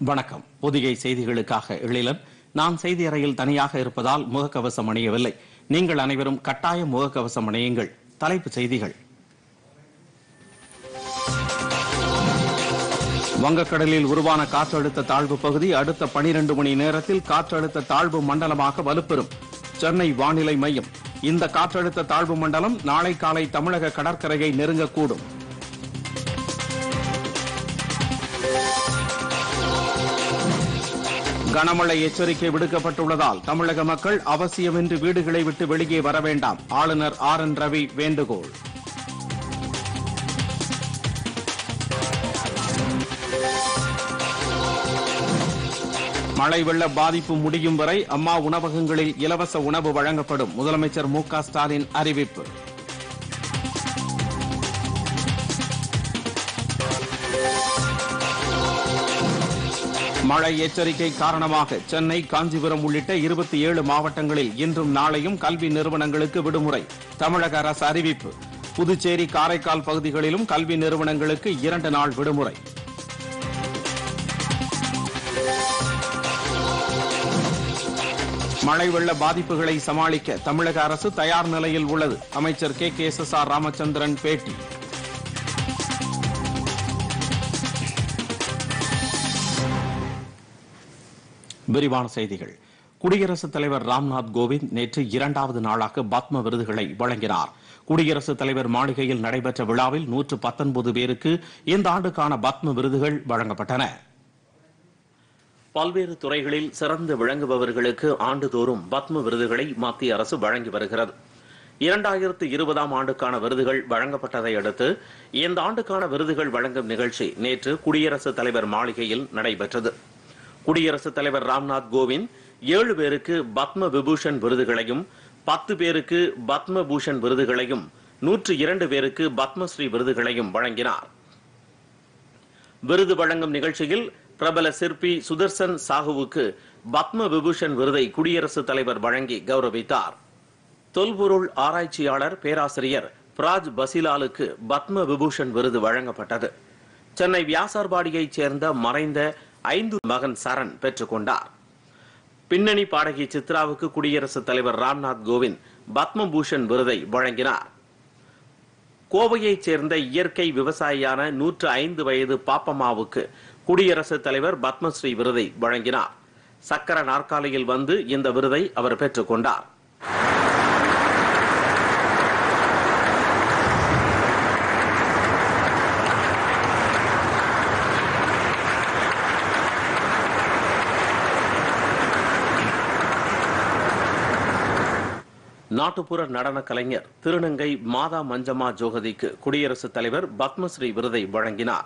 வணக்கம் பொதிகை செய்திகளுக்காக எழிலன் நான் செய்தி அறையில் தனியாக இருப்பதால் முகக்கவசம் அணியவில்லை நீங்கள் அனைவரும் கட்டாயம் முகக்கவசம் அணியுங்கள் தலைப்புச் செய்திகள் வங்கக்கடலில் உருவான காற்றழுத்த தாழ்வு பகுதி அடுத்த 12 மணி நேரத்தில் காற்றழுத்த தாழ்வு மண்டலமாக வலுப்பெறும் சென்னை வானிலை மையம் இந்த காற்றழுத்த தாழ்வு மண்டலம் நாளை காலை தமிழக கடற்கரையை நெருங்கக்கூடும் கனமழை எச்சரிக்கை விடுக்கப்பட்டுள்ளதால் தமிழக மக்கள் அவசியமின்றி வீடுகளை விட்டு வெளியே வர வேண்டாம் ஆளுநர் ஆர் என் ரவி வேண்டுகோள் மழை வெள்ள பாதிப்பு முடியும் வரை அம்மா உணவகங்களில் இலவச உணவு வழங்கப்படும் முதலமைச்சர் மு க ஸ்டாலின் அறிவிப்பு மழை எச்சரிக்கை காரணமாக சென்னை காஞ்சிபுரம் உள்ளிட்ட இருபத்தி ஏழு மாவட்டங்களில் இன்றும் நாளையும் கல்வி நிறுவனங்களுக்கு விடுமுறை தமிழக அரசு அறிவிப்பு புதுச்சேரி காரைக்கால் பகுதிகளிலும் கல்வி நிறுவனங்களுக்கு இரண்டு நாள் விடுமுறை மழை வெள்ள பாதிப்புகளை சமாளிக்க தமிழக அரசு தயார் நிலையில் உள்ளது அமைச்சர் K K S S R Ramachandran பேட்டி விரிவான செய்திகள் குடியரசுத் தலைவர் ராம்நாத் கோவிந்த் நேற்று இரண்டாவது நாளாக பத்ம விருதுகளை வழங்கினார் குடியரசுத் தலைவர் மாளிகையில் நடைபெற்ற விழாவில் நூற்று பத்தொன்பது பேருக்கு இந்த ஆண்டுக்கான பத்ம விருதுகள் வழங்கப்பட்டன பல்வேறு துறைகளில் சிறந்து விளங்குபவர்களுக்கு ஆண்டுதோறும் பத்ம விருதுகளை மத்திய அரசு வழங்கி வருகிறது இரண்டாயிரத்து இருபதாம் ஆண்டுக்கான விருதுகள் வழங்கப்பட்டதை அடுத்து இந்த ஆண்டுக்கான விருதுகள் வழங்கும் நிகழ்ச்சி நேற்று குடியரசுத் தலைவர் மாளிகையில் நடைபெற்றது குடியரசுத் தலைவர் ராம்நாத் கோவிந்த் ஏழு பேருக்கு பத்ம விபூஷன் விருதுகளையும் பத்து பேருக்கு பத்ம பூஷன் விருதுகளையும் நூற்று இரண்டு பேருக்கு பத்மஸ்ரீ விருதுகளையும் வழங்கினார் விருது வழங்கும் நிகழ்ச்சியில் பிரபல சிற்பி சுதர்சன் சாகுவுக்கு பத்ம விபூஷன் விருதை குடியரசுத் தலைவர் வழங்கி கௌரவித்தார் தொல்பொருள் ஆராய்ச்சியாளர் பேராசிரியர் பிராஜ் பசிலாலுக்கு பத்ம விபூஷன் விருது வழங்கப்பட்டது சென்னை வியாசார்பாடியைச் சேர்ந்த மறைந்த ஐந்து மகன் சரண் பெற்றுக் கொண்டார் பின்னணி பாடகி சித்ராவுக்கு குடியரசுத் தலைவர் ராம்நாத் கோவிந்த் பத்ம பூஷன் விருதை வழங்கினார் கோவையைச் சேர்ந்த இயற்கை விவசாயியான நூற்று ஐந்து வயது பாப்பம்மாவுக்கு குடியரசுத் தலைவர் பத்மஸ்ரீ விருதை வழங்கினார் சக்கர நாற்காலியில் வந்து இந்த விருதை அவர் பெற்றுக் கொண்டார் நாட்டுப்புற நடன கலைஞர் திருநங்கை மாதா மஞ்சமா ஜோகதிக்கு குடியரசுத் தலைவர் பத்மஸ்ரீ விருதை வழங்கினார்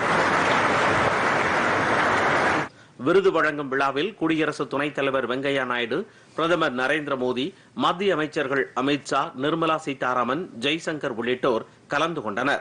விருது வழங்கும் விழாவில் குடியரசு துணைத் தலைவர் வெங்கையா நாயுடு பிரதமர் நரேந்திர மோடி மத்திய அமைச்சர்கள் அமித் ஷா நிர்மலா சீதாராமன் ஜெய்சங்கர் உள்ளிட்டோர் கலந்து கொண்டனர்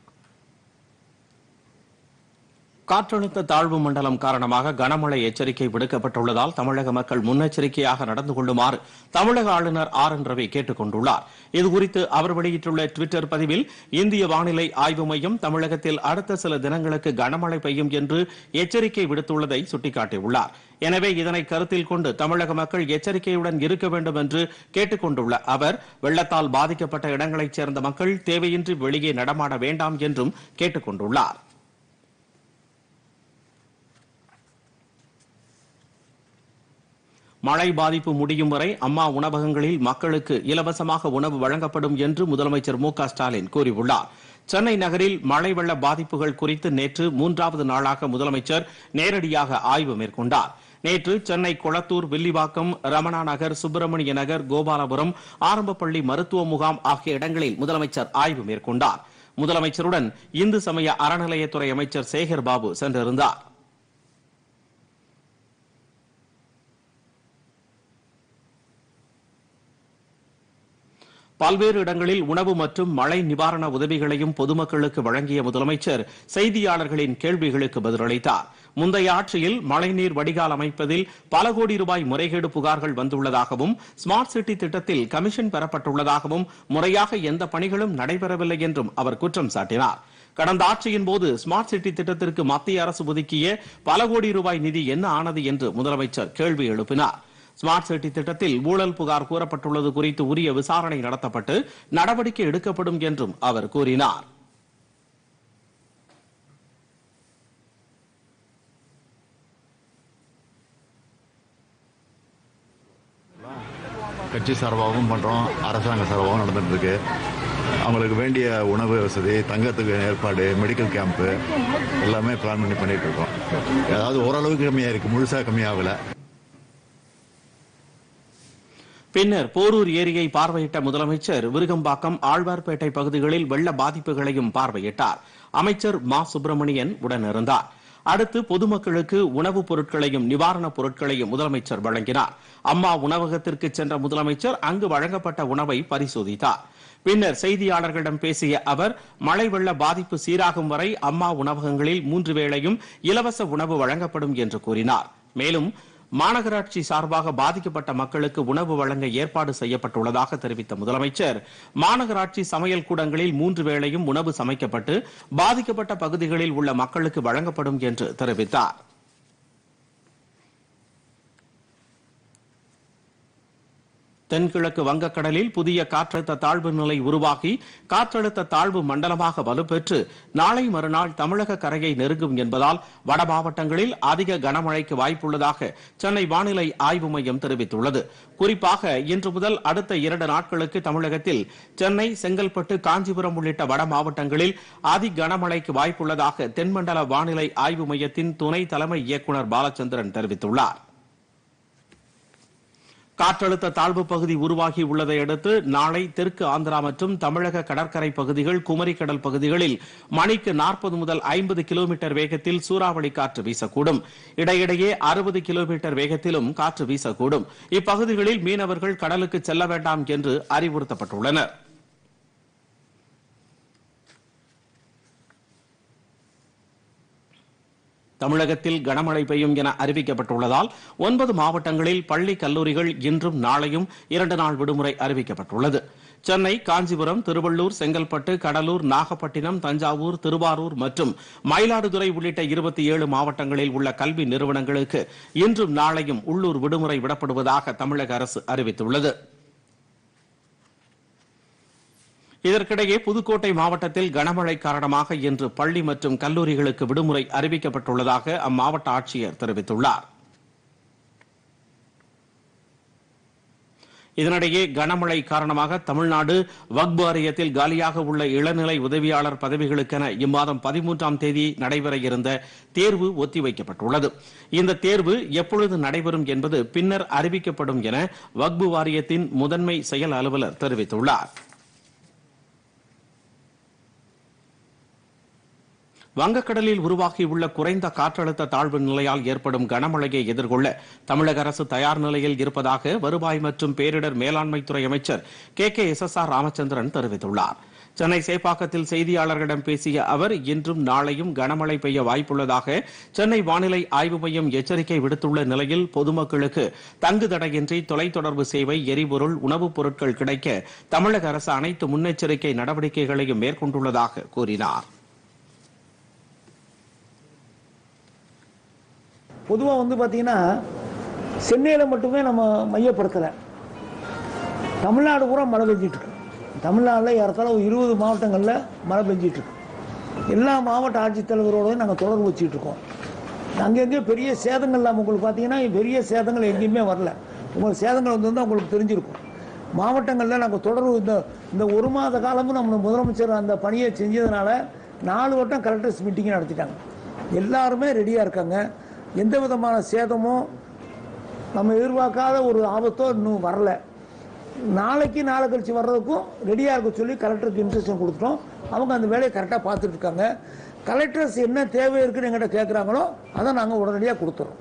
காற்றழுத்த தாழ்வு மண்டலம் காரணமாக கனமழை எச்சரிக்கை விடுக்கப்பட்டுள்ளதால் தமிழக மக்கள் முன்னெச்சரிக்கையாக நடந்து கொள்ளுமாறு தமிழக ஆளுநர் ஆர் என் ரவி கேட்டுக் கொண்டுள்ளார் இதுகுறித்து அவர் வெளியிட்டுள்ள டுவிட்டர் பதிவில் இந்திய வானிலை ஆய்வு மையம் தமிழகத்தில் அடுத்த சில தினங்களுக்கு கனமழை பெய்யும் என்று எச்சரிக்கை விடுத்துள்ளதை சுட்டிக்காட்டியுள்ளார் எனவே இதனை கருத்தில் கொண்டு தமிழக மக்கள் எச்சரிக்கையுடன் இருக்க வேண்டும் என்று கேட்டுக் கொண்டுள்ள அவர் வெள்ளத்தால் பாதிக்கப்பட்ட இடங்களைச் சேர்ந்த மக்கள் தேவையின்றி வெளியே நடமாட வேண்டாம் என்றும் கேட்டுக் கொண்டுள்ளார் மழை பாதிப்பு முடியும் வரை அம்மா உணவகங்களில் மக்களுக்கு இலவசமாக உணவு வழங்கப்படும் என்று முதலமைச்சர் மு க ஸ்டாலின் கூறியுள்ளார் சென்னை நகரில் மழை வெள்ள பாதிப்புகள் குறித்து நேற்று மூன்றாவது நாளாக முதலமைச்சர் நேரடியாக ஆய்வு மேற்கொண்டார் நேற்று சென்னை கொளத்தூர் வில்லிவாக்கம் ரமணா நகர் சுப்பிரமணிய நகர் கோபாலபுரம் ஆரம்பப்பள்ளி மருத்துவ முகாம் ஆகிய இடங்களில் முதலமைச்சர் ஆய்வு மேற்கொண்டார் முதலமைச்சருடன் இந்து சமய அறநிலையத்துறை அமைச்சர் சேகர் பாபு சென்றிருந்தார் பல்வேறு இடங்களில் உணவு மற்றும் மழை நிவாரண உதவிகளையும் பொதுமக்களுக்கு வழங்கிய முதலமைச்சர் செய்தியாளர்களின் கேள்விகளுக்கு பதிலளித்தார் முந்தைய ஆட்சியில் மழைநீர் வடிகால் அமைப்பதில் பல கோடி ரூபாய் முறைகேடு புகார்கள் வந்துள்ளதாகவும் ஸ்மார்ட் சிட்டி திட்டத்தில் கமிஷன் பெறப்பட்டுள்ளதாகவும் முறையாக எந்த பணிகளும் நடைபெறவில்லை என்றும் அவர் குற்றம் சாட்டினார் கடந்த ஆட்சியின் போது ஸ்மார்ட் சிட்டி திட்டத்திற்கு மத்திய அரசு ஒதுக்கிய பல கோடி ரூபாய் நிதி என்ன ஆனது என்று முதலமைச்சர் கேள்வி எழுப்பினார் ஸ்மார்ட் சிட்டி திட்டத்தில் ஊழல் புகார் கூறப்பட்டுள்ளது குறித்து உரிய விசாரணை நடத்தப்பட்டு நடவடிக்கை எடுக்கப்படும் என்றும் அவர் கூறினார் கட்சி சார்பாகவும் பண்ணுறோம் அரசாங்க சார்பாகவும் நடந்துட்டு இருக்கு அவங்களுக்கு வேண்டிய உணவு வசதி தங்கத்துக்கு ஏற்பாடு மெடிக்கல் கேம்ப்பு எல்லாமே பிளான் பண்ணி பண்ணிட்டு இருக்கோம் அதாவது ஓரளவுக்கு கம்மியாக இருக்கு முழுசாக கம்மியாகல பின்னர் போரூர் ஏரியை பார்வையிட்ட முதலமைச்சர் விருகம்பாக்கம் ஆழ்வார்பேட்டை பகுதிகளில் வெள்ள பாதிப்புகளையும் பார்வையிட்டார் அமைச்சர் மா சுப்பிரமணியன் உடனிருந்தார் அடுத்து பொதுமக்களுக்கு உணவுப் பொருட்களையும் நிவாரணப் பொருட்களையும் முதலமைச்சர் வழங்கினார் அம்மா உணவகத்திற்கு சென்ற முதலமைச்சர் அங்கு வழங்கப்பட்ட உணவை பரிசோதித்தார் பின்னர் செய்தியாளர்களிடம் பேசிய அவர் மழை வெள்ள பாதிப்பு சீராகும் வரை அம்மா உணவகங்களில் மூன்று வேளையும் இலவச உணவு வழங்கப்படும் என்று கூறினார் மேலும் மாநகராட்சி சார்பாக பாதிக்கப்பட்ட மக்களுக்கு உணவு வழங்க ஏற்பாடு செய்யப்பட்டுள்ளதாக தெரிவித்த முதலமைச்சர் மாநகராட்சி சமையல் கூடங்களில் மூன்று வேளையும் உணவு சமைக்கப்பட்டு பாதிக்கப்பட்ட பகுதிகளில் உள்ள மக்களுக்கு வழங்கப்படும் என்று தெரிவித்தார் தென்கிழக்கு வங்கக்கடலில் புதிய காற்றழுத்த தாழ்வு நிலை உருவாகி காற்றழுத்த தாழ்வு மண்டலமாக வலுப்பெற்று நாளை மறுநாள் தமிழக கரையை நெருங்கும் என்பதால் வட மாவட்டங்களில் அதிக கனமழைக்கு வாய்ப்புள்ளதாக சென்னை வானிலை ஆய்வு மையம் தெரிவித்துள்ளது குறிப்பாக இன்று முதல் அடுத்த இரண்டு நாட்களுக்கு தமிழகத்தில் சென்னை செங்கல்பட்டு காஞ்சிபுரம் உள்ளிட்ட வட மாவட்டங்களில் அதி கனமழைக்கு வாய்ப்புள்ளதாக தென்மண்டல வானிலை ஆய்வு மையத்தின் துணை தலைமை இயக்குநர் பாலச்சந்திரன் தெரிவித்துள்ளார் காற்றழுத்த தாழ்வு பகுதி உருவாகி உள்ளதை அடுத்து நாளை தெற்கு ஆந்திரா மற்றும் தமிழக கடற்கரை பகுதிகள் குமரி கடல் பகுதிகளில் மணிக்கு நாற்பது முதல் ஐம்பது கிலோமீட்டர் வேகத்தில் சூறாவளி காற்று வீசக்கூடும் இடையிடையே அறுபது கிலோமீட்டர் வேகத்திலும் காற்று வீசக்கூடும் இப்பகுதிகளில் மீனவர்கள் கடலுக்கு செல்ல வேண்டாம் என்று அறிவுறுத்தப்பட்டுள்ளனர் தமிழகத்தில் கனமழை பெய்யும் என அறிவிக்கப்பட்டுள்ளதால் ஒன்பது மாவட்டங்களில் பள்ளி கல்லூரிகள் இன்றும் நாளையும் இரண்டு நாள் விடுமுறை அறிவிக்கப்பட்டுள்ளது சென்னை காஞ்சிபுரம் திருவள்ளூர் செங்கல்பட்டு கடலூர் நாகப்பட்டினம் தஞ்சாவூர் திருவாரூர் மற்றும் மயிலாடுதுறை உள்ளிட்ட இருபத்தி ஏழு மாவட்டங்களில் உள்ள கல்வி நிறுவனங்களுக்கு இன்றும் நாளையும் உள்ளூர் விடுமுறை விடப்படுவதாக தமிழக அரசு அறிவித்துள்ளது இதற்கிடையே புதுக்கோட்டை மாவட்டத்தில் கனமழை காரணமாக இன்று பள்ளி மற்றும் கல்லூரிகளுக்கு விடுமுறை அறிவிக்கப்பட்டுள்ளதாக அம்மாவட்ட ஆட்சியர் தெரிவித்துள்ளார் இதனிடையே கனமழை காரணமாக தமிழ்நாடு வக்பு வாரியத்தில் காலியாக உள்ள இளநிலை உதவியாளர் பதவிகளுக்கென இம்மாதம் பதிமூன்றாம் தேதி நடைபெற இருந்த தேர்வு ஒத்திவைக்கப்பட்டுள்ளது இந்த தேர்வு எப்பொழுது நடைபெறும் என்பது பின்னர் அறிவிக்கப்படும் என வக்பு வாரியத்தின் முதன்மை செயல் அலுவலர் தெரிவித்துள்ளார் வங்கக்கடலில் உருவாகியுள்ள குறைந்த காற்றழுத்த தாழ்வு நிலையால் ஏற்படும் கனமழையை எதிர்கொள்ள தமிழக அரசு தயார் நிலையில் இருப்பதாக வருவாய் மற்றும் பேரிடர் மேலாண்மைத்துறை அமைச்சர் K K S S R Ramachandran தெரிவித்துள்ளார் சென்னை சேப்பாக்கத்தில் செய்தியாளர்களிடம் பேசிய அவர் இன்றும் நாளையும் கனமழை பெய்ய வாய்ப்புள்ளதாக சென்னை வானிலை ஆய்வு மையம் எச்சரிக்கை விடுத்துள்ள நிலையில் பொதுமக்களுக்கு தங்கு தடையின்றி தொலைத்தொடர்பு சேவை எரிபொருள் உணவுப் பொருட்கள் கிடைக்க தமிழக அரசு அனைத்து முன்னெச்சரிக்கை நடவடிக்கைகளையும் மேற்கொண்டுள்ளதாக கூறினார் பொதுவாக வந்து பார்த்தீங்கன்னா சென்னையில் மட்டுமே நம்ம மையப்படுத்தலை தமிழ்நாடு பூரா மழை பெஞ்சிட்டு இருக்கு தமிழ்நாட்டில் ஏறத்தாழ ஒரு இருபது மாவட்டங்களில் மழை பெஞ்சிட்டு இருக்கு எல்லா மாவட்ட ஆட்சித்தலைவரோட நாங்கள் தொடர்பு வச்சுட்டு இருக்கோம் அங்கங்கே பெரிய சேதங்கள் இல்லாமல் உங்களுக்கு பார்த்தீங்கன்னா பெரிய சேதங்கள் எங்கேயுமே வரல உங்களுக்கு சேதங்கள் வந்து உங்களுக்கு தெரிஞ்சிருக்கும் மாவட்டங்களில் நாங்கள் தொடர்பு இந்த இந்த ஒரு மாத காலமும் நம்ம முதலமைச்சர் அந்த பணியை செஞ்சதுனால நாலு வட்டம் கலெக்டர்ஸ் மீட்டிங் நடத்திட்டாங்க எல்லாருமே ரெடியாக இருக்காங்க எந்த விதமான சேதமும் நம்ம எதிர்பார்க்காத ஒரு ஆபத்தோ இன்னும் வரல நாளைக்கு நாளை கழிச்சு வர்றதுக்கும் ரெடியாக இருக்க சொல்லி கலெக்டருக்கு இன்ஸ்ட்ரக்ஷன் கொடுத்துட்டோம் அவங்க அந்த வேலையை கரெக்டாக பார்த்துட்டு இருக்காங்க கலெக்டர்ஸ் என்ன தேவை இருக்குன்னு எங்கிட்ட கேட்குறாங்களோ அதை நாங்கள் உடனடியாக கொடுத்துறோம்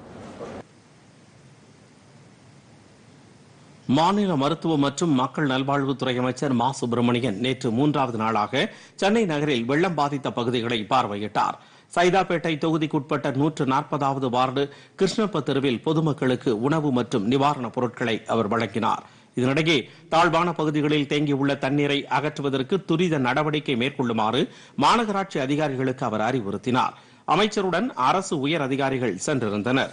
மாநில மருத்துவ மற்றும் மக்கள் நல்வாழ்வுத்துறை அமைச்சர் மா சுப்பிரமணியன் நேற்று மூன்றாவது நாளாக சென்னை நகரில் வெள்ளம் பாதித்த பகுதிகளை பார்வையிட்டார் சைதாப்பேட்டை தொகுதிக்குட்பட்ட நூற்று நாற்பதாவது வார்டு கிருஷ்ணப்ப தெருவில் பொதுமக்களுக்கு உணவு மற்றும் நிவாரணப் பொருட்களை அவர் வழங்கினார் இதனிடையே தாழ்வான பகுதிகளில் தேங்கியுள்ள தண்ணீரை அகற்றுவதற்கு துரித நடவடிக்கை மேற்கொள்ளுமாறு மாநகராட்சி அதிகாரிகளுக்கு அவர் அறிவுறுத்தினார் அமைச்சருடன் அரசு உயர் அதிகாரிகள் சென்றிருந்தனர்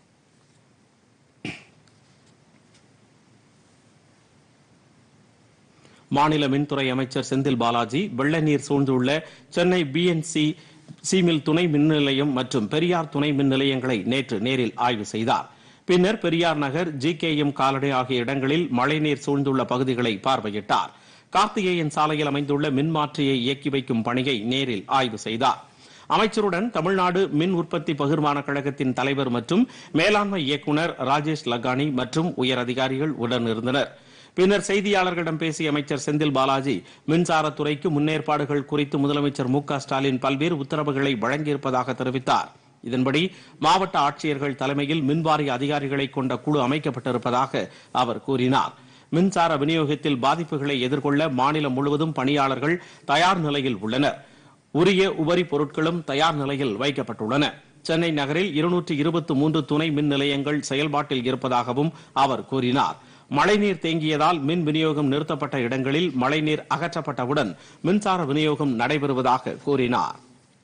மாநில மின்துறை அமைச்சர் செந்தில் பாலாஜி வெள்ள நீர் சூழ்ந்துள்ள சென்னை பிஎன்சி சீமில் துணை மின் நிலையம் மற்றும் பெரியார் துணை மின் நிலையங்களை நேற்று நேரில் ஆய்வு செய்தார் பின்னர் Periyar Nagar G K M colony ஆகிய இடங்களில் மழைநீர் சூழ்ந்துள்ள பகுதிகளை பார்வையிட்டார் கார்த்திகேயன் சாலையில் அமைந்துள்ள மின்மாற்றியை இயக்கி வைக்கும் பணியை நேரில் ஆய்வு செய்தார் அமைச்சருடன் தமிழ்நாடு மின் உற்பத்தி பகிர்மான கழகத்தின் தலைவர் மற்றும் மேலாண்மை இயக்குநர் ராஜேஷ் லக்கானி மற்றும் உயர் அதிகாரிகள் உடனிருந்தனர் பின்னர் செய்தியாளர்களிடம் பேசிய அமைச்சர் செந்தில் பாலாஜி மின்சாரத்துறைக்கு முன்னேற்பாடுகள் குறித்து முதலமைச்சர் மு க ஸ்டாலின் பல்வேறு உத்தரவுகளை வழங்கியிருப்பதாக தெரிவித்தார் இதன்படி மாவட்ட ஆட்சியர்கள் தலைமையில் மின்வாரிய அதிகாரிகளை கொண்ட குழு அமைக்கப்பட்டிருப்பதாக அவர் கூறினார் மின்சார விநியோகத்தில் பாதிப்புகளை எதிர்கொள்ள மாநிலம் முழுவதும் பணியாளர்கள் தயார் நிலையில் உள்ளனர் உரிய உபரி பொருட்களும் தயார் நிலையில் வைக்கப்பட்டுள்ளன சென்னை நகரில் இருநூற்று இருபத்தி மூன்று துணை மின் நிலையங்கள் செயல்பாட்டில் இருப்பதாகவும் அவர் கூறினார் மழைநீர் தேங்கியதால் மின் விநியோகம் நிறுத்தப்பட்ட இடங்களில் மழைநீர் அகற்றப்பட்டவுடன் மின்சார விநியோகம் நடைபெறுவதாக கூறினார்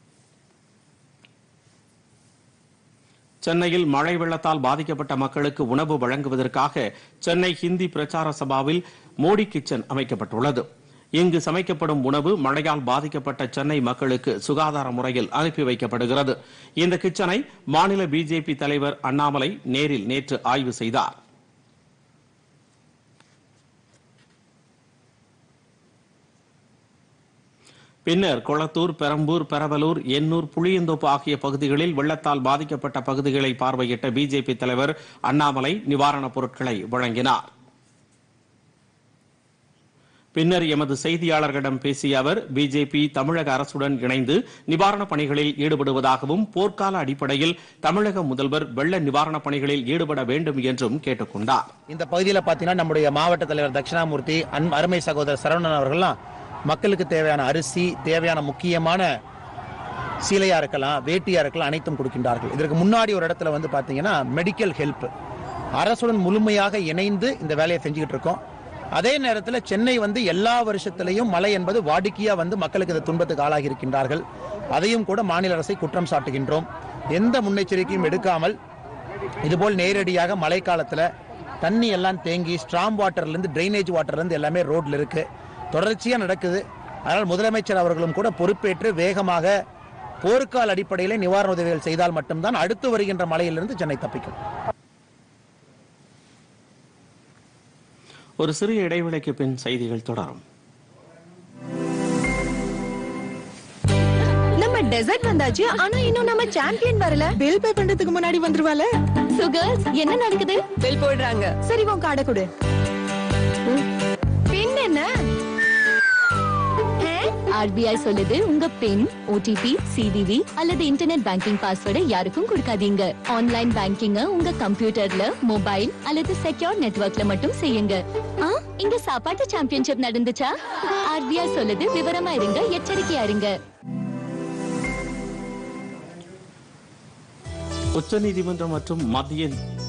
சென்னையில் மழை வெள்ளத்தால் பாதிக்கப்பட்ட மக்களுக்கு உணவு வழங்குவதற்காக சென்னை ஹிந்தி பிரச்சார சபாவில் மோடி கிச்சன் அமைக்கப்பட்டுள்ளது இங்கு சமைக்கப்படும் உணவு மழையால் பாதிக்கப்பட்ட சென்னை மக்களுக்கு சுகாதார முறையில் அனுப்பி வைக்கப்படுகிறது இந்த கிச்சனை மாநில பிஜேபி தலைவர் அண்ணாமலை நேரில் நேற்று ஆய்வு செய்தார் பின்னர் கொளத்தூர் பெரம்பூர் பெரவலூர் எண்ணூர் புளியந்தோப்பு ஆகிய பகுதிகளில் வெள்ளத்தால் பாதிக்கப்பட்ட பகுதிகளை பார்வையிட்ட பிஜேபி தலைவர் அண்ணாமலை நிவாரணப் பொருட்களை வழங்கினார் பின்னர் எமது செய்தியாளர்களிடம் பேசிய அவர் பிஜேபி தமிழக அரசுடன் இணைந்து நிவாரணப் பணிகளில் ஈடுபடுவதாகவும் போர்க்கால அடிப்படையில் தமிழக முதல்வர் வெள்ள நிவாரணப் பணிகளில் ஈடுபட வேண்டும் என்றும் கேட்டுக் கொண்டார் இந்த பகுதியில் பார்த்தீங்கன்னா நம்முடைய மாவட்ட தலைவர் தட்சிணாமூர்த்தி அன் அருமை சகோதரர் சரவணன் அவர்கள்லாம் மக்களுக்கு தேவையான அரிசி தேவையான முக்கியமான சீலையா இருக்கலாம் வேட்டியா இருக்கலாம் அனைத்தும் கொடுக்கின்றார்கள் இதற்கு முன்னாடி ஒரு இடத்துல வந்து பார்த்தீங்கன்னா மெடிக்கல் ஹெல்ப் அரசுடன் முழுமையாக இணைந்து இந்த வேலையை செஞ்சுக்கிட்டு இருக்கோம் அதே நேரத்தில் சென்னை வந்து எல்லா வருஷத்திலையும் மழை என்பது வாடிக்கையா வந்து மக்களுக்கு இந்த துன்பத்துக்கு ஆளாகி இருக்கின்றார்கள் அதையும் கூட மாநில அரசை குற்றம் சாட்டுகின்றோம் எந்த முன்னெச்சரிக்கையும் எடுக்காமல் இதுபோல் நேரடியாக மழைக்காலத்தில் தண்ணி எல்லாம் தேங்கி ஸ்ட்ராங் வாட்டர்லேருந்து ட்ரைனேஜ் வாட்டர்லேருந்து எல்லாமே ரோட்ல இருக்கு தொடர்ச்சியாக நடக்குது அதனால் முதலமைச்சர் அவர்களும் கூட பொறுப்பேற்று வேகமாக போர்க்கால அடிப்படையில் நிவாரண உதவிகள் செய்தால் மட்டும்தான் அடுத்து வருகின்ற மழையிலிருந்து சென்னை தப்பிக்கும் ஒரு சிறிய இடைவேளைக்கு பின் செய்திகள் தொடரும் நம்ம டெசர்ட் வந்தாச்சு ஆனா இன்னும் நம்ம சாம்பியன் வரல பில் பே பண்றதுக்கு முன்னாடி வந்துருவால சோ கேர்ள்ஸ் என்ன நடக்குது பில் போடுறாங்க சரி உன் கார்டை கொடு பின் என்ன ஆர்பிஐ சொல்லுது உங்க பின் ஓடிபி சிவிவி அல்லது இன்டர்நெட் பேங்கிங் பாஸ்வேர்டை யாருக்கும் கொடுக்காதீங்க ஆன்லைன் பேங்கிங்க உங்க கம்ப்யூட்டர்ல மொபைல் அல்லது செக்யூர் நெட்வொர்க்ல மட்டும் செய்யுங்க ஆ, இங்க சாப்பாட்டு சாம்பியன்ஷிப் நடந்துச்சா ஆர்பிஐ சொல்லுது விவரமா இருங்க எச்சரிக்கையா இருங்க உச்சநீதிமன்றம் மற்றும் மத்திய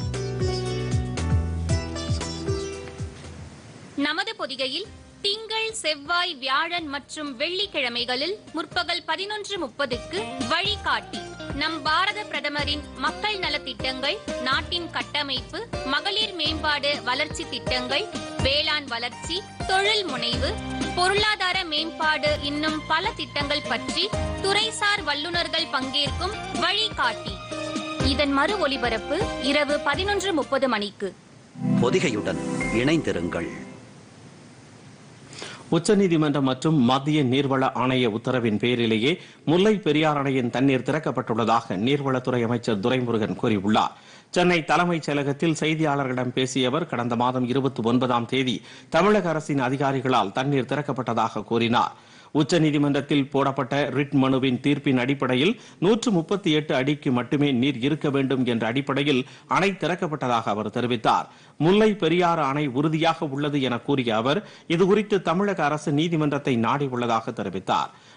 நமது பொதிகையில் திங்கள் செவ்வாய் வியாழன் மற்றும் வெள்ளிக்கிழமைகளில் முற்பகல் பதினொன்று முப்பதுக்கு வழிகாட்டி நம் பாரத பிரதமரின் மக்கள் நலத்திட்டங்கள் நாட்டின் கட்டமைப்பு மகளிர் மேம்பாடு வளர்ச்சி திட்டங்கள் வேளாண் வளர்ச்சி தொழில் முனைவு பொருளாதார மேம்பாடு இன்னும் பல திட்டங்கள் பற்றி துறைசார் வல்லுநர்கள் பங்கேற்கும் வழிகாட்டி இதன் மறு ஒலிபரப்பு இரவு பதினொன்று முப்பது மணிக்கு பொதிகையுடன் இணைந்திருங்கள் உச்சநீதிமன்றம் மற்றும் மத்திய நீர்வள ஆணைய உத்தரவின் பேரிலேயே முல்லை பெரியார் அணையின் தண்ணீர் திறக்கப்பட்டுள்ளதாக நீர்வளத்துறை அமைச்சர் துரைமுருகன் கூறியுள்ளார் சென்னை தலைமைச் செயலகத்தில் செய்தியாளர்களிடம் பேசிய அவர் கடந்த மாதம் இருபத்தி ஒன்பதாம் தேதி தமிழக அரசின் அதிகாரிகளால் தண்ணீர் திறக்கப்பட்டதாக கூறினார் உச்சநீதிமன்றத்தில் போடப்பட்ட ரிட் மனுவின் தீர்ப்பின் அடிப்படையில் நூற்று முப்பத்தி எட்டு அடிக்கு மட்டுமே நீர் இருக்க வேண்டும் என்ற அடிப்படையில் அணை திறக்கப்பட்டதாக அவர் தெரிவித்தார் முல்லை பெரியாறு அணை உறுதியாக உள்ளது என கூறிய அவர் இதுகுறித்து தமிழக அரசு நீதிமன்றத்தை நாடி உள்ளதாக தெரிவித்தார்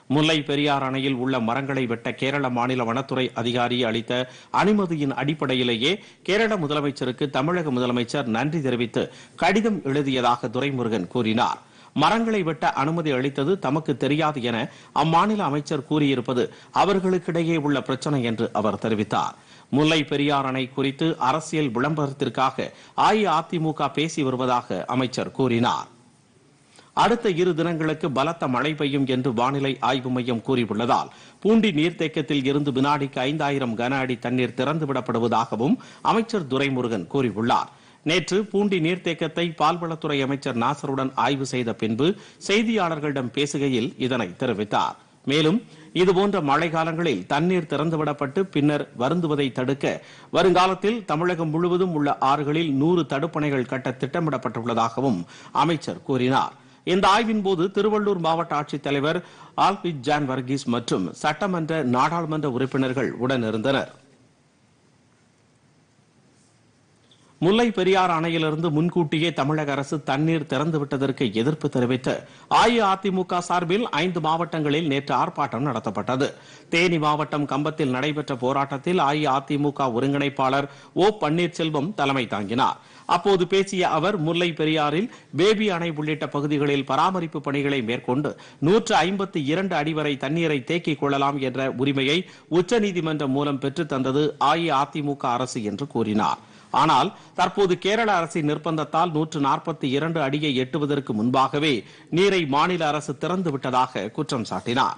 முல்லை பெரியார் அணையில் உள்ள மரங்களை வெட்ட கேரள மாநில வனத்துறை அதிகாரி அளித்த அனுமதியின் அடிப்படையிலேயே கேரள முதலமைச்சருக்கு தமிழக முதலமைச்சர் நன்றி தெரிவித்து கடிதம் எழுதியதாக துரைமுருகன் கூறினார் மரங்களை வெட்ட அனுமதி அளித்தது தமக்கு தெரியாது என அம்மாநில அமைச்சர் கூறியிருப்பது அவர்களுக்கிடையே உள்ள பிரச்சனை என்று அவர் தெரிவித்தார் முல்லை பெரியார் அணை குறித்து அரசியல் விளம்பரத்திற்காக அஇஅதிமுக பேசி வருவதாக அமைச்சர் கூறினார் அடுத்த இரு தினங்களுக்கு பலத்த மழை பெய்யும் என்று வானிலை ஆய்வு மையம் கூறியுள்ளதால் பூண்டி நீர்த்தேக்கத்தில் இருந்து வினாடிக்கு ஐந்தாயிரம் கன அடி தண்ணீர் திறந்துவிடப்படுவதாகவும் அமைச்சர் துரைமுருகன் கூறியுள்ளார் நேற்று பூண்டி நீர்த்தேக்கத்தை பால்வளத்துறை அமைச்சர் நாசருடன் ஆய்வு செய்த பின்பு செய்தியாளர்களிடம் பேசுகையில் இதனை தெரிவித்தார் மேலும் இதுபோன்ற மழை காலங்களில் தண்ணீர் திறந்துவிடப்பட்டு பின்னர் வருந்துவதை தடுக்க வருங்காலத்தில் தமிழகம் முழுவதும் உள்ள ஆறுகளில் நூறு தடுப்பணைகள் கட்ட திட்டமிடப்பட்டுள்ளதாகவும் அமைச்சர் கூறினார் இந்த ஆய்வின் போது திருவள்ளூர் மாவட்ட ஆட்சித்தலைவர் ஆல்பித் ஜான் வர்கீஸ் மற்றும் சட்டமன்ற நாடாளுமன்ற உறுப்பினர்கள் உடனிருந்தனர் முல்லை பெரியார் அணையிலிருந்து முன்கூட்டியே தமிழக அரசு தண்ணீர் திறந்துவிட்டதற்கு எதிர்ப்பு தெரிவித்து அஇஅதிமுக சார்பில் ஐந்து மாவட்டங்களில் நேற்று ஆர்ப்பாட்டம் நடத்தப்பட்டது தேனி மாவட்டம் கம்பத்தில் நடைபெற்ற போராட்டத்தில் அஇஅதிமுக ஒருங்கிணைப்பாளர் ஓ பன்னீர்செல்வம் தலைமை தாங்கினார் அப்போது பேசிய அவர் முல்லை பெரியாறில் பேபி அணை உள்ளிட்ட பகுதிகளில் பராமரிப்பு பணிகளை மேற்கொண்டு நூற்று ஐம்பத்தி இரண்டு அடி வரை தண்ணீரை தேக்கிக் கொள்ளலாம் என்ற உரிமையை உச்சநீதிமன்றம் மூலம் பெற்றுத் தந்தது அஇஅதிமுக அரசு என்று கூறினார் ஆனால் தற்போது கேரள அரசின் நிர்பந்தத்தால் நூற்று நாற்பத்தி இரண்டு அடியை எட்டுவதற்கு முன்பாகவே நீரை மாநில அரசு திறந்து விட்டதாக குற்றம் சாட்டினார்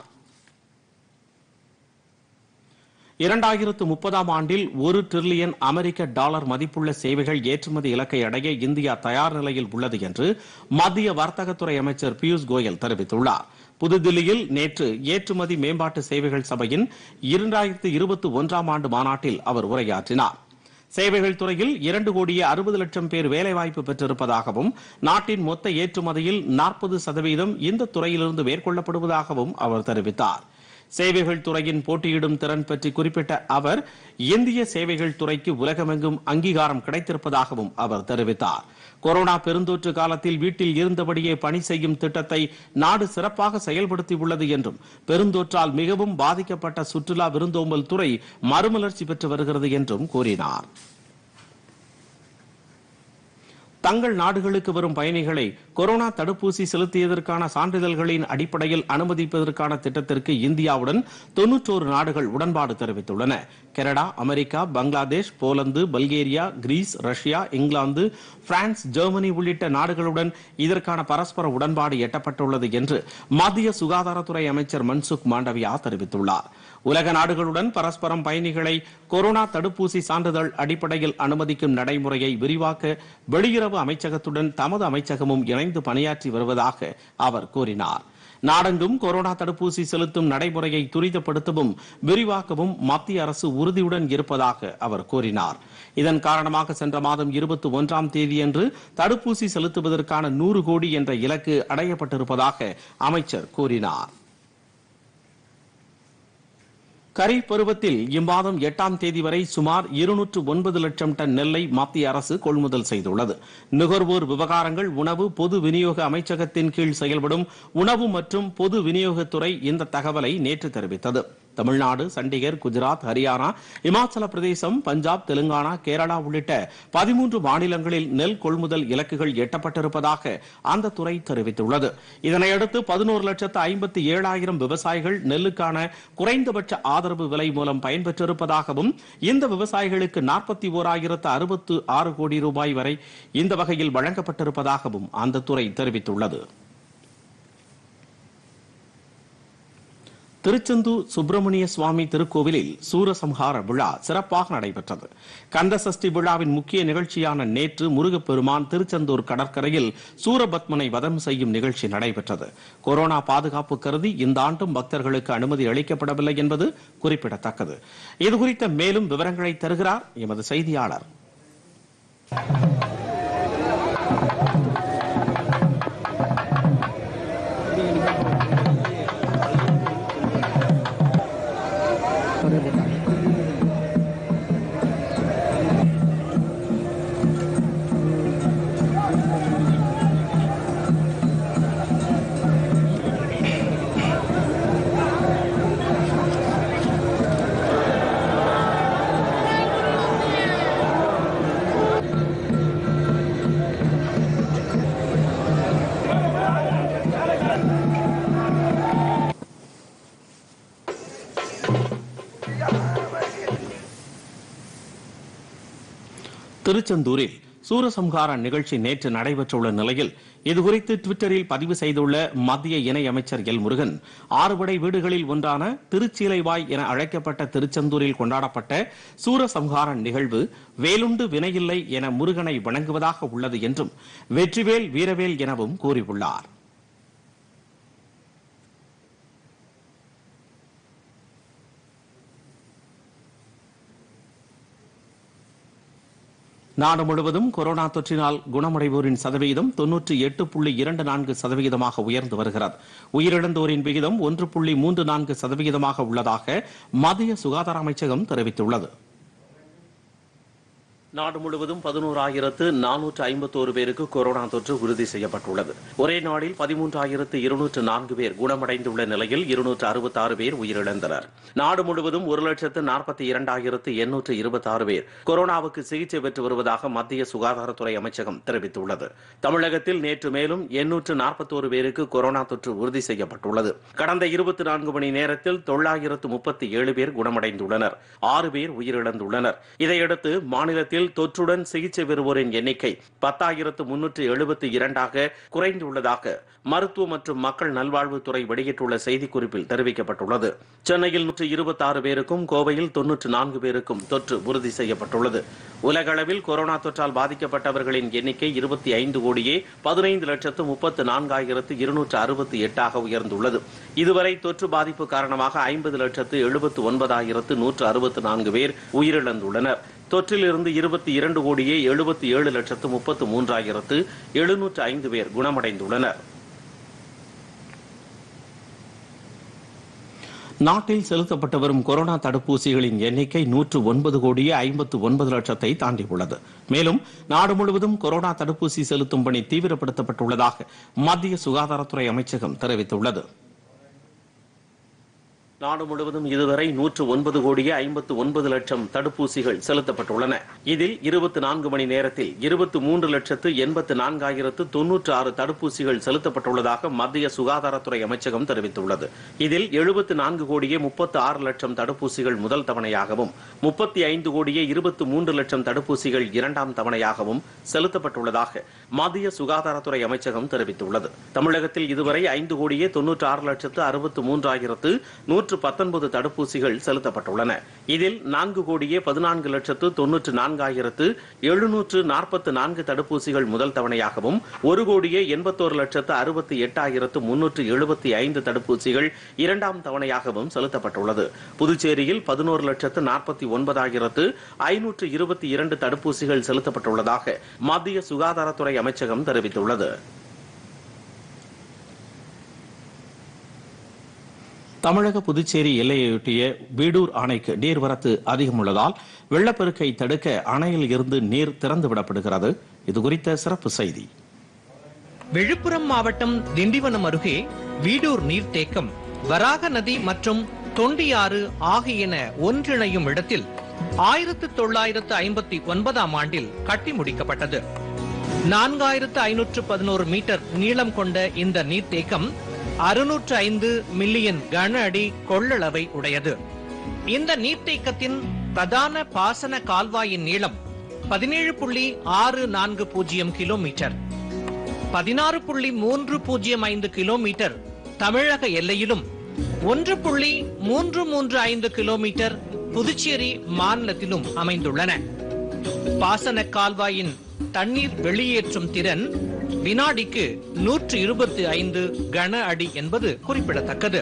இரண்டாயிரத்து முப்பதாம் ஆண்டில் ஒரு டிரில்லியன் அமெரிக்க டாலர் மதிப்புள்ள சேவைகள் ஏற்றுமதி இலக்கை அடைய இந்தியா தயார் நிலையில் உள்ளது என்று மத்திய வர்த்தகத்துறை அமைச்சர் பியூஷ் கோயல் தெரிவித்துள்ளார் புதுதில்லியில் நேற்று ஏற்றுமதி மேம்பாட்டு சேவைகள் சபையின் இரண்டாயிரத்து இருபத்தி ஒன்றாம் ஆண்டு மாநாட்டில் அவர் உரையாற்றினார் சேவைகள் துறையில் இரண்டு கோடியே அறுபது லட்சம் பேர் வேலைவாய்ப்பு பெற்றிருப்பதாகவும் நாட்டின் மொத்த ஏற்றுமதியில் நாற்பது சதவீதம் இந்த துறையிலிருந்து மேற்கொள்ளப்படுவதாகவும் அவர் தெரிவித்தார் சேவைகள் துறையின் போட்டியிடும் திறன் பற்றி குறிப்பிட்ட அவர் இந்திய சேவைகள் துறைக்கு உலகமெங்கும் அங்கீகாரம் கிடைத்திருப்பதாகவும் அவர் தெரிவித்தார் கொரோனா பெருந்தொற்று காலத்தில் வீட்டில் இருந்தபடியே பணி செய்யும் திட்டத்தை நாடு சிறப்பாக செயல்படுத்தியுள்ளது என்றும் பெருந்தொற்றால் மிகவும் பாதிக்கப்பட்ட சுற்றுலா விருந்தோம்பல் துறை மறுமலர்ச்சி பெற்று வருகிறது என்றும் கூறினார் தங்கள் நாடுகளுக்கு வரும் பயணிகளை கொரோனா தடுப்பூசி செலுத்தியதற்கான சான்றிதழ்களின் அடிப்படையில் அனுமதிப்பதற்கான திட்டத்திற்கு இந்தியாவுடன் தொன்னூற்றோரு நாடுகள் உடன்பாடு தெரிவித்துள்ளன Canada America Bangladesh Poland Bulgaria Greece Russia England France Germany உள்ளிட்ட நாடுகளுடன் இதற்கான பரஸ்பர உடன்பாடு எட்டப்பட்டுள்ளது என்று மத்திய சுகாதாரத்துறை அமைச்சர் மன்சுக் மாண்டவியா தெரிவித்துள்ளார் உலக நாடுகளுடன் பரஸ்பரம் பயணிகளை கொரோனா தடுப்பூசி சான்றிதழ் அடிப்படையில் அனுமதிக்கும் நடைமுறையை விரிவாக்க வெளியுறவு அமைச்சகத்துடன் தமது அமைச்சகமும் இணைந்து பணியாற்றி வருவதாக அவர் கூறினார் நாடெங்கும் கொரோனா தடுப்பூசி செலுத்தும் நடைமுறையை துரிதப்படுத்தவும் விரிவாக்கவும் மத்திய அரசு உறுதியுடன் இருப்பதாக அவர் கூறினார் இதன் காரணமாக சென்ற மாதம் இருபத்தி ஒன்றாம் தேதியன்று தடுப்பூசி செலுத்துவதற்கான நூறு கோடி என்ற இலக்கு அடையப்பட்டிருப்பதாக அமைச்சர் கூறினார் கரீப் பருவத்தில் இம்மாதம் எட்டாம் தேதி வரை சுமார் இருநூற்று ஒன்பது லட்சம் டன் நெல்லை மத்திய அரசு கொள்முதல் செய்துள்ளது நுகர்வோர் விவகாரங்கள் உணவு பொது விநியோக அமைச்சகத்தின் கீழ் செயல்படும் உணவு மற்றும் பொது விநியோகத்துறை இந்த தகவலை நேற்று தெரிவித்தது தமிழ்நாடு சண்டிகர் குஜராத் ஹரியானா இமாச்சல பிரதேசம் பஞ்சாப் தெலுங்கானா கேரளா உள்ளிட்ட பதிமூன்று மாநிலங்களில் நெல் கொள்முதல் இலக்குகள் எட்டப்பட்டிருப்பதாக அந்த துறை தெரிவித்துள்ளது இதனையடுத்து பதினோரு லட்சத்து ஐம்பத்தி ஏழாயிரம் விவசாயிகள் நெல்லுக்கான குறைந்தபட்ச ஆதரவு விலை மூலம் பயன்பெற்றிருப்பதாகவும் இந்த விவசாயிகளுக்கு நாற்பத்தி ஓராயிரத்து அறுபத்து ஆறு கோடி ரூபாய் வரை இந்த வகையில் வழங்கப்பட்டிருப்பதாகவும் அந்த துறை தெரிவித்துள்ளது திருச்செந்தூர் சுப்பிரமணிய சுவாமி திருக்கோவிலில் சூரசம்ஹார விழா சிறப்பாக நடைபெற்றது கந்தசஷ்டி விழாவின் முக்கிய நிகழ்ச்சியான நேற்று முருகப்பெருமான் திருச்செந்தூர் கடற்கரையில் சூரபத்மனை வதம் செய்யும் நிகழ்ச்சி நடைபெற்றது கொரோனா பாதுகாப்பு கருதி இந்த ஆண்டும் பக்தர்களுக்கு அனுமதி அளிக்கப்படவில்லை என்பது குறிப்பிடத்தக்கது இதுகுறித்த மேலும் விவரங்களை தருகிறார் எமது செய்தியாளர் திருச்செந்தூரில் சூரசம்ஹார நிகழ்ச்சி நேற்று நடைபெற்றுள்ள நிலையில் இதுகுறித்து டுவிட்டரில் பதிவு செய்துள்ள மத்திய இணையமைச்சர் எல் முருகன் ஆறுபடை வீடுகளில் ஒன்றான திருச்சீலைவாய் என அழைக்கப்பட்ட திருச்செந்தூரில் கொண்டாடப்பட்ட சூரசம்ஹார நிகழ்வு வேலுண்டு வினையில்லை என முருகனை வணங்குவதாக உள்ளது என்றும் வெற்றிவேல் வீரவேல் எனவும் கூறியுள்ளார் நாடு முழுவதும் கொரோனா தொற்றினால் குணமடைவோரின் சதவீதம் தொன்னூற்றி எட்டு புள்ளி இரண்டு நான்கு சதவிகிதமாக உயர்ந்து வருகிறது உயிரிழந்தோரின் விகிதம் ஒன்று புள்ளி மூன்று நான்கு சதவிகிதமாக உள்ளதாக மத்திய சுகாதார அமைச்சகம் தெரிவித்துள்ளது நாடு முழுவதும் பதினோராயிரத்து நானூற்று ஐம்பத்தோரு பேருக்கு கொரோனா தொற்று உறுதி செய்யப்பட்டுள்ளது ஒரே நாளில் பதிமூன்றாயிரத்து இருநூற்று நான்கு பேர் குணமடைந்துள்ள நிலையில் இருநூற்று அறுபத்தாறு பேர் உயிரிழந்தனர் நாடு முழுவதும் ஒரு லட்சத்து நாற்பத்தி இரண்டாயிரத்து எண்ணூற்று இருபத்தாறு பேர் கொரோனாவுக்கு சிகிச்சை பெற்று வருவதாக மத்திய சுகாதாரத்துறை அமைச்சகம் தெரிவித்துள்ளது தமிழகத்தில் நேற்று மேலும் எண்ணூற்று நாற்பத்தோரு பேருக்கு கொரோனா தொற்று உறுதி செய்யப்பட்டுள்ளது கடந்த இருபத்தி நான்கு மணி நேரத்தில் தொள்ளாயிரத்து முப்பத்தி ஏழு பேர் குணமடைந்துள்ளனர் ஆறு பேர் உயிரிழந்துள்ளனர் இதையடுத்து மாநிலத்தில் தொற்றுடன் சிகிச்சை பெறுவோரின் எண்ணிக்கை பத்தாயிரத்து முன்னூற்று எழுபத்தி இரண்டாக குறைந்துள்ளதாக மருத்துவ மற்றும் மக்கள் நல்வாழ்வுத்துறை வெளியிட்டுள்ள செய்திக்குறிப்பில் தெரிவிக்கப்பட்டுள்ளது சென்னையில் நூற்று இருபத்தாறு பேருக்கும் கோவையில் தொன்னூற்று நான்கு பேருக்கும் தொற்று உறுதி செய்யப்பட்டுள்ளது உலகளவில் கொரோனா தொற்றால் பாதிக்கப்பட்டவர்களின் எண்ணிக்கை இருபத்தி ஐந்து கோடியே பதினைந்து லட்சத்து முப்பத்து நான்காயிரத்து இருநூற்று அறுபத்தி எட்டாக உயர்ந்துள்ளது இதுவரை தொற்று பாதிப்பு காரணமாக ஐம்பது லட்சத்து எழுபத்து ஒன்பதாயிரத்து நூற்று அறுபத்து நான்கு பேர் உயிரிழந்துள்ளனர் தொற்றிலிருந்து இருபத்தி இரண்டு கோடியே எழுபத்தி ஏழு லட்சத்து முப்பத்து மூன்றாயிரத்து எழுநூற்று ஐந்து பேர் குணமடைந்துள்ளனர் நாட்டில் செலுத்தப்பட்டு வரும் கொரோனா தடுப்பூசிகளின் எண்ணிக்கை நூற்று ஒன்பது கோடியே ஐம்பத்து ஒன்பது லட்சத்தை தாண்டியுள்ளது மேலும் நாடு முழுவதும் கொரோனா தடுப்பூசி செலுத்தும் பணி தீவிரப்படுத்தப்பட்டுள்ளதாக மத்திய சுகாதாரத்துறை அமைச்சகம் தெரிவித்துள்ளது நாடு முழுவதும் இதுவரை நூற்று ஒன்பது கோடியே ஐம்பத்து ஒன்பது லட்சம் தடுப்பூசிகள் செலுத்தப்பட்டுள்ளன இதில் இருபத்தி நான்கு மணி நேரத்தில் இருபத்தி மூன்று லட்சத்து எண்பத்து நான்காயிரத்து தொன்னூற்று ஆறு தடுப்பூசிகள் செலுத்தப்பட்டுள்ளதாக மத்திய சுகாதாரத்துறை அமைச்சகம் தெரிவித்துள்ளது இதில் எழுபத்து நான்கு கோடியே முப்பத்து ஆறு லட்சம் தடுப்பூசிகள் முதல் தவணையாகவும் முப்பத்தி ஐந்து கோடியே இருபத்தி மூன்று லட்சம் தடுப்பூசிகள் இரண்டாம் தவணையாகவும் செலுத்தப்பட்டுள்ளதாக மத்திய சுகாதாரத்துறை அமைச்சகம் தெரிவித்துள்ளது தமிழகத்தில் இதுவரை ஐந்து கோடியே தொன்னூற்று ஆறு லட்சத்து அறுபத்து மூன்றாயிரத்து நூற்று பத்தொன்பது தடுப்பூசிகள் செலுத்தப்பட்டுள்ளன இதில் நான்கு கோடியே பதினான்கு லட்சத்து தொன்னூற்று நான்காயிரத்து எழுநூற்று நாற்பத்து நான்கு தடுப்பூசிகள் முதல் தவணையாகவும் ஒரு கோடியே எண்பத்தோரு லட்சத்து அறுபத்தி எட்டாயிரத்து முன்னூற்று எழுபத்தி ஐந்து தடுப்பூசிகள் இரண்டாம் தவணையாகவும் செலுத்தப்பட்டுள்ளது புதுச்சேரியில் பதினோரு லட்சத்து நாற்பத்தி ஒன்பதாயிரத்து ஐநூற்று இருபத்தி இரண்டு தடுப்பூசிகள் செலுத்தப்பட்டுள்ளதாக மத்திய சுகாதாரத்துறை அமைச்சகம் தெரிவித்துள்ளது தமிழக புதுச்சேரி எல்லையொட்டிய வீடூர் அணைக்கு நீர்வரத்து அதிகம் உள்ளதால் வெள்ளப்பெருக்கை தடுக்க அணையில் இருந்து நீர் திறந்துவிடப்படுகிறது இதுகுறித்த சிறப்பு செய்தி விழுப்புரம் மாவட்டம் திண்டிவனம் அருகே வீடூர் நீர்த்தேக்கம் வராக நதி மற்றும் தொண்டியாறு ஆகியன ஒன்றிணையும் இடத்தில் ஆயிரத்து தொள்ளாயிரத்து ஐம்பத்தி ஒன்பதாம் ஆண்டில் கட்டி முடிக்கப்பட்டது நான்காயிரத்து ஐநூற்று பதினோரு மீட்டர் நீளம் கொண்ட இந்த நீர்த்தேக்கம் அறுநூற்று ஐந்து மில்லியன் கன அடி கொள்ளளவை உடையது இந்த நீர்த்தேக்கத்தின் பிரதான பாசன கால்வாயின் நீளம் பதினேழு புள்ளி ஆறு நான்கு பூஜ்ஜியம் கிலோமீட்டர் பதினாறு புள்ளி மூன்று பூஜ்ஜியம் ஐந்து கிலோமீட்டர் தமிழக எல்லையிலும் ஒன்று புள்ளி மூன்று மூன்று ஐந்து கிலோமீட்டர் புதுச்சேரி மாநிலத்திலும் அமைந்துள்ளன பாசன கால்வாயின் தண்ணீர் வெளியேற்றும் திறன் வினாடிக்கு நூற்று இருபத்தி ஐந்து கன அடி என்பது குறிப்பிடத்தக்கது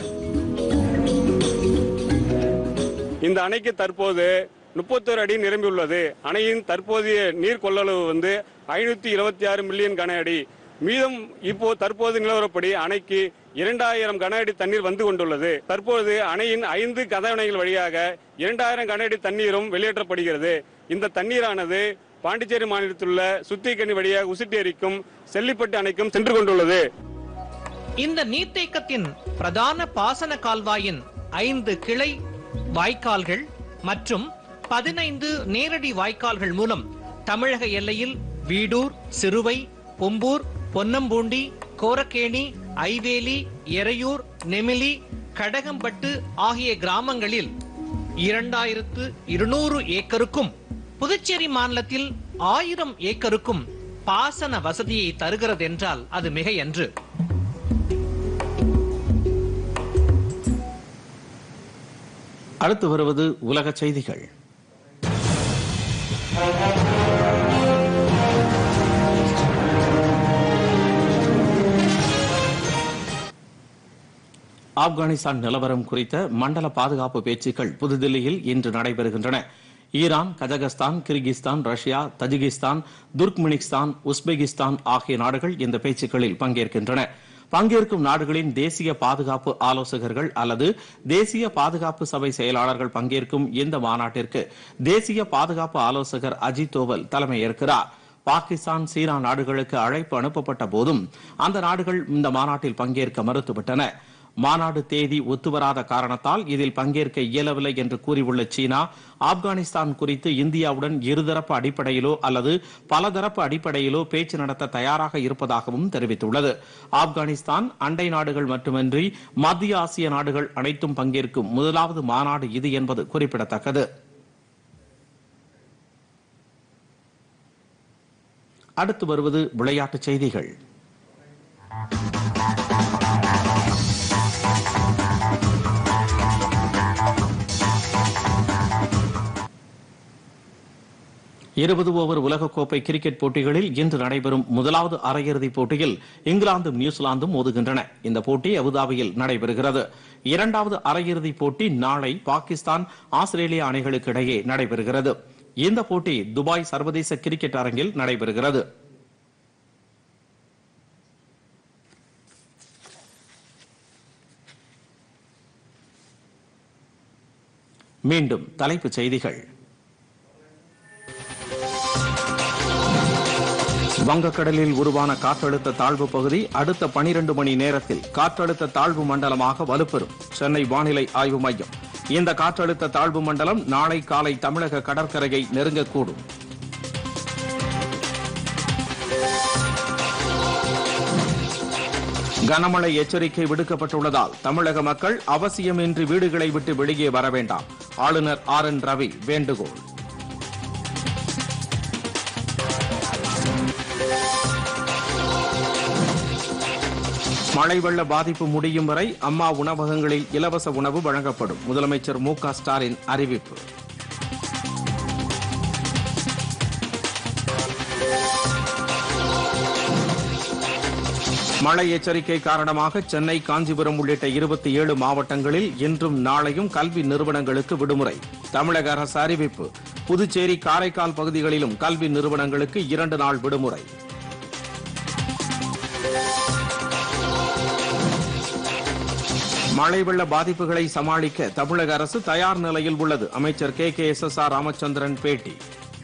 இந்த அணைக்கு தற்போது முப்பத்தோரு அடி நிரம்பியுள்ளது அணையின் தற்போதைய நீர் கொள்ளளவு வந்து ஐநூத்தி இருபத்தி ஆறு மில்லியன் கன அடி மீதம் இப்போ தற்போது நிலவரப்படி அணைக்கு இரண்டாயிரம் கன அடி தண்ணீர் வந்து கொண்டுள்ளது தற்போது அணையின் ஐந்து கதவணைகள் வழியாக இரண்டாயிரம் கன அடி தண்ணீரும் வெளியேற்றப்படுகிறது இந்த தண்ணீரானது பாண்டிச்சேரி மாநிலத்தில் உள்ள சுத்திகனி வழியாக உசிட்டேரிக்கும் செல்லிப்பட்டு அணைக்கும் சென்று கொண்டுள்ளது இந்த நீர்த்தேக்கத்தின் பிரதான பாசன கால்வாயின் ஐந்து கிளை வாய்க்கால்கள் மற்றும் பதினைந்து நேரடி வாய்க்கால்கள் மூலம் தமிழக எல்லையில் வீடூர் சிறுவை பொம்பூர் பொன்னம்பூண்டி கோரக்கேணி ஐவேலி எரையூர் நெமிலி கடகம்பட்டு ஆகிய கிராமங்களில் இரண்டாயிரத்து இருநூறு ஏக்கருக்கும் புதுச்சேரி மாநிலத்தில் ஆயிரம் ஏக்கருக்கும் பாசன வசதியை தருகிறதென்றால் அது மிகையன்று அடுத்து வருவது உலக செய்திகள் ஆப்கானிஸ்தான் நிலவரம் குறித்த மண்டல பாதுகாப்பு பேச்சுக்கள் புதுதில்லியில் இன்று நடைபெறுகின்றன Iran Kazakhstan Kyrgyzstan Russia Tajikistan Turkmenistan Uzbekistan ஆகிய நாடுகள் இந்த பேச்சுக்களில் பங்கேற்கின்றன பங்கேற்கும் நாடுகளின் தேசிய பாதுகாப்பு ஆலோசகர்கள் அல்லது தேசிய பாதுகாப்பு சபை செயலாளர்கள் பங்கேற்கும் இந்த மாநாட்டிற்கு தேசிய பாதுகாப்பு ஆலோசகர் அஜித் தோவல் தலைமையேற்கிறார் பாகிஸ்தான் சீனா நாடுகளுக்கு அழைப்பு அனுப்பப்பட்ட போதும் அந்த நாடுகள் இந்த மாநாட்டில் பங்கேற்க மறுத்துவிட்டன மாநாடு தேதி ஒத்துவராத காரணத்தால் இதில் பங்கேற்க இயலவில்லை என்று கூறியுள்ள சீனா ஆப்கானிஸ்தான் குறித்து இந்தியாவுடன் இருதரப்பு அடிப்படையிலோ அல்லது பலதரப்பு அடிப்படையிலோ பேச்சு நடத்த தயாராக இருப்பதாகவும் தெரிவித்துள்ளது ஆப்கானிஸ்தான் அண்டை நாடுகள் மட்டுமின்றி மத்திய ஆசிய நாடுகள் அனைத்தும் பங்கேற்கும் முதலாவது மாநாடு இது என்பது குறிப்பிடத்தக்கது அடுத்து வருவது விளையாட்டுச் செய்திகள் இருபது ஓவர் உலகக்கோப்பை கிரிக்கெட் போட்டிகளில் இன்று நடைபெறும் முதலாவது அரையிறுதிப் போட்டியில் இங்கிலாந்தும் நியூசிலாந்தும் மோதுகின்றன இந்த போட்டி அபுதாபியில் நடைபெறுகிறது இரண்டாவது அரையிறுதிப் போட்டி நாளை பாகிஸ்தான் ஆஸ்திரேலியா அணிகளுக்கு இடையே நடைபெறுகிறது இந்த போட்டி துபாய் சர்வதேச கிரிக்கெட் அரங்கில் நடைபெறுகிறது மீண்டும் தலைப்புச் செய்திகள் வங்கக்கடலில் உருவான காற்றழுத்த தாழ்வு பகுதி அடுத்த பனிரெண்டு மணி நேரத்தில் காற்றழுத்த தாழ்வு மண்டலமாக வலுப்பெறும் சென்னை வானிலை ஆய்வு மையம் இந்த காற்றழுத்த தாழ்வு மண்டலம் நாளை காலை தமிழக கடற்கரையை நெருங்கக்கூடும் கனமழை எச்சரிக்கை விடுக்கப்பட்டுள்ளதால் தமிழக மக்கள் அவசியமின்றி வீடுகளை விட்டு வெளியே வர வேண்டாம் ஆளுநர் ஆர் என் ரவி வேண்டுகோள் மழை வெள்ள பாதிப்பு முடியும் வரை அம்மா உணவகங்களில் இலவச உணவு வழங்கப்படும் முதலமைச்சர் மு க ஸ்டாலின் அறிவிப்பு மழை எச்சரிக்கை காரணமாக சென்னை காஞ்சிபுரம் உள்ளிட்ட இருபத்தி ஏழு மாவட்டங்களில் இன்றும் நாளையும் கல்வி நிறுவனங்களுக்கு விடுமுறை தமிழக அரசு அறிவிப்பு புதுச்சேரி காரைக்கால் பகுதிகளிலும் கல்வி நிறுவனங்களுக்கு இரண்டு நாள் விடுமுறை மழை வெள்ள பாதிப்புகளை சமாளிக்க தமிழக அரசு தயார் நிலையில் உள்ளது அமைச்சர் K K S S R Ramachandran பேட்டி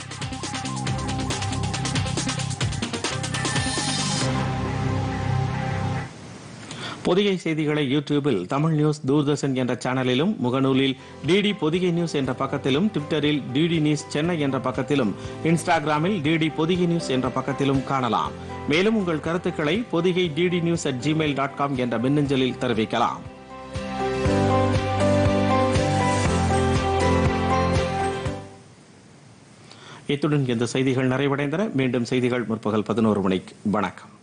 பொதிகை செய்திகளை யூடியூபில் தமிழ் நியூஸ் தூர்தர்ஷன் என்ற சேனலிலும் முகநூலில் டிடி பொதிகை நியூஸ் என்ற பக்கத்திலும் ட்விட்டரில் டிடி நியூஸ் சென்னை என்ற பக்கத்திலும் இன்ஸ்டாகிராமில் டிடி பொதிகை நியூஸ் என்ற பக்கத்திலும் காணலாம் மேலும் உங்கள் கருத்துக்களை Podhigai DD news at Gmail dot com என்ற மின்னஞ்சலில் தெரிவிக்கலாம் இத்துடன் இந்த செய்திகள் நிறைவடைந்தன மீண்டும் செய்திகள் முற்பகல் பதினோரு மணிக்கு வணக்கம்